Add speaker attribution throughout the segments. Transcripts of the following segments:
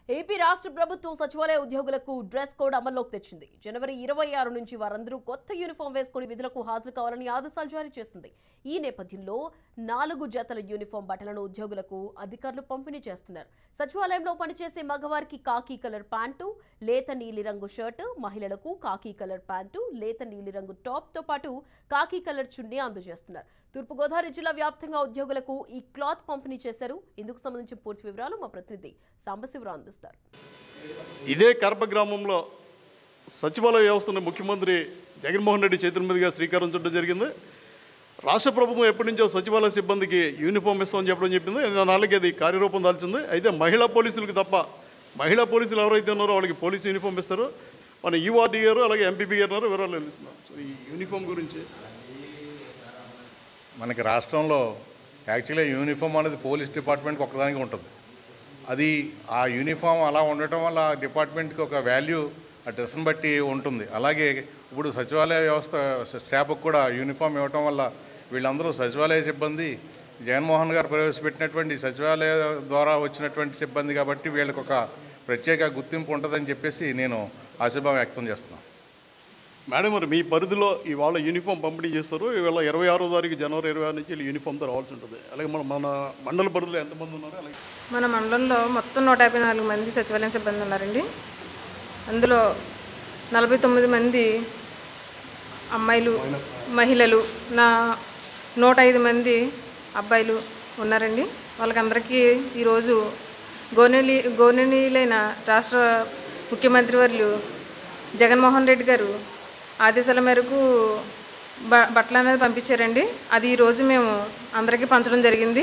Speaker 1: AP రాష్ట్ర ప్రభుత్వం సచివాలయ ఉద్యోగులకు డ్రెస్ కోడ్ అమల్లోకి తెచ్చింది జనవరి ఇరవై ఆరు నుంచి వారందరూ కొత్త యూనిఫామ్ వేసుకుని విధులకు హాజరు కావాలని ఆదేశాలు జారీ చేసింది ఈ నేపథ్యంలో నాలుగు జతల యూనిఫామ్ బట్టలను ఉద్యోగులకు అధికారులు పంపిణీ చేస్తున్నారు సచివాలయంలో పనిచేసే మగవారికి కాకీ కలర్ ప్యాంటు లేత నీలిరంగు షర్టు మహిళలకు కాకీ కలర్ ప్యాంటు లేత నీలిరంగు టాప్ తో పాటు కాకీ కలర్ చున్నీ అందజేస్తున్నారు తూర్పుగోదావరి జిల్లా వ్యాప్తంగా ఉద్యోగులకు ఈ క్లాత్ పంపిణీ చేశారు ఇందుకు సంబంధించిన పూర్తి వివరాలు మా ప్రతినిధి సాంబశివరావు అందిస్తారు
Speaker 2: ఇదే కర్ప గ్రామంలో సచివాలయ వ్యవస్థను ముఖ్యమంత్రి జగన్మోహన్ రెడ్డి చేతుల మీదుగా శ్రీకారం చుట్టడం జరిగింది రాష్ట్ర ప్రభుత్వం ఎప్పటి నుంచో సచివాలయ సిబ్బందికి యూనిఫామ్ ఇస్తామని చెప్పడం చెప్పింది నాలుగు అది కార్యరూపం దాల్చింది అయితే మహిళా పోలీసులకు తప్ప మహిళా పోలీసులు ఎవరైతే ఉన్నారో వాళ్ళకి పోలీసు యూనిఫామ్ ఇస్తారు మన యూఆర్డీ గారు అలాగే ఎంపీపీ గారు ఉన్నారు వివరాలు తెలుస్తున్నారు సో ఈ యూనిఫామ్ గురించి
Speaker 3: మనకి రాష్ట్రంలో యాక్చువల్గా యూనిఫామ్ అనేది పోలీస్ డిపార్ట్మెంట్కి ఒక్కదానికి ఉంటుంది అది ఆ యూనిఫామ్ అలా ఉండటం వల్ల ఆ డిపార్ట్మెంట్కి ఒక వాల్యూ ఆ డ్రెస్ని బట్టి ఉంటుంది అలాగే ఇప్పుడు సచివాలయ వ్యవస్థ స్టాఫ్కి కూడా యూనిఫామ్ ఇవ్వటం వల్ల వీళ్ళందరూ సచివాలయ సిబ్బంది జగన్మోహన్ గారు ప్రవేశపెట్టినటువంటి సచివాలయ ద్వారా వచ్చినటువంటి సిబ్బంది కాబట్టి వీళ్ళకి ఒక ప్రత్యేక గుర్తింపు ఉంటుందని చెప్పేసి నేను ఆశాభావం వ్యక్తం చేస్తున్నాను
Speaker 2: మేడం మరి మీ పరిధిలో ఇవాళ యూనిఫామ్ పంపిణీ చేస్తారు ఇవాళ ఇరవై ఆరో తారీఖు జనవరి ఇరవై ఆరు నుంచి వీళ్ళు యూనిఫామ్తో రావాల్సి ఉంటుంది అలాగే మన మన మండల పరిధిలో ఎంతమంది ఉన్నారు అలాగే
Speaker 4: మన మండలంలో మొత్తం నూట యాభై నాలుగు మంది సచివాలయం సిబ్బంది ఉన్నారండి అందులో నలభై తొమ్మిది మంది అమ్మాయిలు మహిళలు నా నూట ఐదు మంది అబ్బాయిలు ఉన్నారండి వాళ్ళకందరికీ ఈరోజు గోనెలి గోనెనీలైన రాష్ట్ర ముఖ్యమంత్రి వర్యులు జగన్మోహన్ రెడ్డి గారు ఆదేశాల మేరకు బ బట్టలు అనేది పంపించారండి అది ఈరోజు మేము అందరికీ పంచడం జరిగింది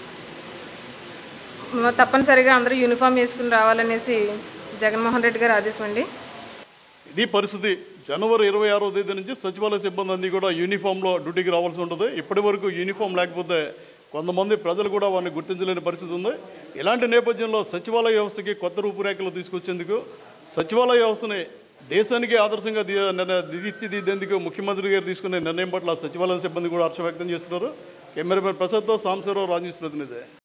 Speaker 4: మ- తప్పనిసరిగా అందరూ యూనిఫామ్ వేసుకుని రావాలనేసి జగన్మోహన్ రెడ్డి గారు ఆదేశం అండి
Speaker 2: ఇది పరిస్థితి జనవరి ఇరవై ఆరో తేదీ నుంచి సచివాలయ సిబ్బంది అంది కూడా యూనిఫామ్లో డ్యూటీకి రావాల్సి ఉంటుంది ఇప్పటి వరకు యూనిఫామ్ లేకపోతే కొంతమంది ప్రజలు కూడా వారిని గుర్తించలేని పరిస్థితి ఉంది ఇలాంటి నేపథ్యంలో సచివాలయ వ్యవస్థకి కొత్త రూపురేఖలు తీసుకొచ్చేందుకు సచివాలయ వ్యవస్థని దేశానికి ఆదర్శంగా ది- నిర్ణ- తీర్చిదిద్దేందుకు ముఖ్యమంత్రి గారు తీసుకునే నిర్ణయం పట్ల సచివాలయ సిబ్బంది కూడా హర్షం వ్యక్తం చేస్తున్నారు కెమెరామెన్ ప్రసాద్తో సాంబశివరావు రాజేష్ ప్రతినిధి